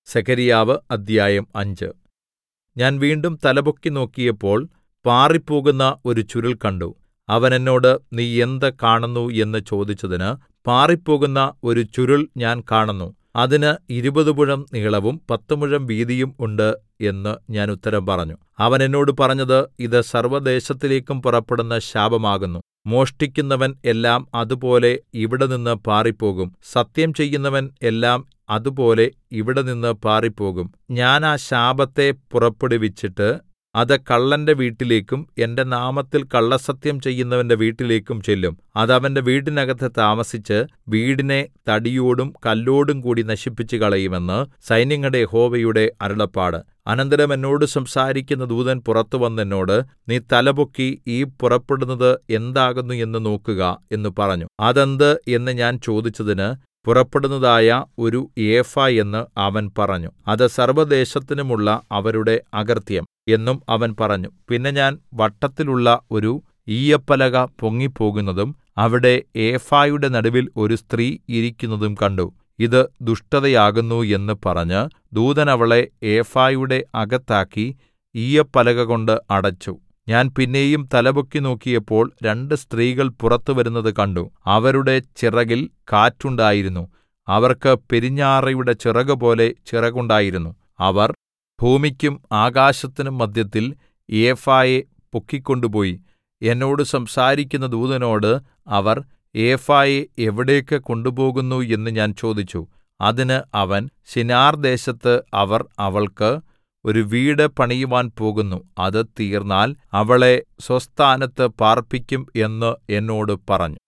സെഖര്യാവ് അദ്ധ്യായം അഞ്ച് ഞാൻ വീണ്ടും തലപൊക്കി നോക്കിയപ്പോൾ പാറിപ്പോകുന്ന ഒരു ചുരുൾ കണ്ടു അവൻ എന്നോട് നീ എന്ത് കാണുന്നു എന്ന് ചോദിച്ചതിന് പാറിപ്പോകുന്ന ഒരു ചുരുൾ ഞാൻ കാണുന്നു അതിന് ഇരുപത് മുഴം നീളവും പത്ത് മുഴം വീതിയും ഉണ്ട് എന്ന് ഞാൻ ഉത്തരം പറഞ്ഞു അവൻ എന്നോട് പറഞ്ഞത് ഇത് സർവ്വദേശത്തിലേക്കും പുറപ്പെടുന്ന ശാപമാകുന്നു മോഷ്ടിക്കുന്നവൻ എല്ലാം അതുപോലെ ഇവിടെനിന്ന് പാറിപ്പോകും സത്യം ചെയ്യുന്നവൻ എല്ലാം അതുപോലെ ഇവിടെനിന്ന് പാറിപ്പോകും ഞാൻ ആ ശാപത്തെ പുറപ്പെടുവിച്ചിട്ട് അത് കള്ളന്റെ വീട്ടിലേക്കും എന്റെ നാമത്തിൽ കള്ളസത്യം ചെയ്യുന്നവന്റെ വീട്ടിലേക്കും ചെല്ലും അത് അവന്റെ വീടിനകത്ത് താമസിച്ച് വീടിനെ തടിയോടും കല്ലോടും കൂടി നശിപ്പിച്ചുകളയും എന്ന് സൈന്യങ്ങളുടെ യഹോവയുടെ അരുളപ്പാട് അനന്തരം എന്നോട് സംസാരിക്കുന്ന ദൂതൻ പുറത്തു വന്ന് എന്നോട് നീ തലപൊക്കി ഈ പുറപ്പെടുന്നത് എന്താകുന്നു എന്ന് നോക്കുക എന്ന് പറഞ്ഞു അതെന്ത് എന്ന് ഞാൻ ചോദിച്ചതിന് പുറപ്പെടുന്നതായ ഒരു ഏഫ എന്ന് അവൻ പറഞ്ഞു അത് സർവ്വദേശത്തിനുമുള്ള അവരുടെ അകൃത്യം എന്നും അവൻ പറഞ്ഞു പിന്നെ ഞാൻ വട്ടത്തിലുള്ള ഒരു ഈയ്യപ്പലക പൊങ്ങിപ്പോകുന്നതും അവിടെ ഏഫായുടെ നടുവിൽ ഒരു സ്ത്രീ ഇരിക്കുന്നതും കണ്ടു ഇത് ദുഷ്ടതയാകുന്നു എന്ന് പറഞ്ഞ് ദൂതൻ അവളെ ഏഫായുടെ അകത്താക്കി ഈയ്യപ്പലകകൊണ്ട് അടച്ചു ഞാൻ പിന്നെയും തലപൊക്കി നോക്കിയപ്പോൾ രണ്ട് സ്ത്രീകൾ പുറത്തു വരുന്നത് കണ്ടു അവരുടെ ചിറകിൽ കാറ്റുണ്ടായിരുന്നു അവർക്ക് പെരുഞ്ഞാറയുടെ ചിറകുപോലെ ചിറകുണ്ടായിരുന്നു അവർ ഭൂമിക്കും ആകാശത്തിനും മദ്ധ്യത്തിൽ ഏഫായെ പൊക്കിക്കൊണ്ടുപോയി എന്നോട് സംസാരിക്കുന്ന ദൂതനോട് അവർ ഏഫായെ എവിടേക്ക് കൊണ്ടുപോകുന്നു എന്ന് ഞാൻ ചോദിച്ചു അതിന് അവൻ ശിനാർ ദേശത്ത് അവർ അവൾക്ക് ഒരു വീട് പണിയുവാൻ പോകുന്നു അത് തീർന്നാൽ അവളെ സ്വസ്ഥാനത്ത് പാർപ്പിക്കും എന്ന് എന്നോട് പറഞ്ഞു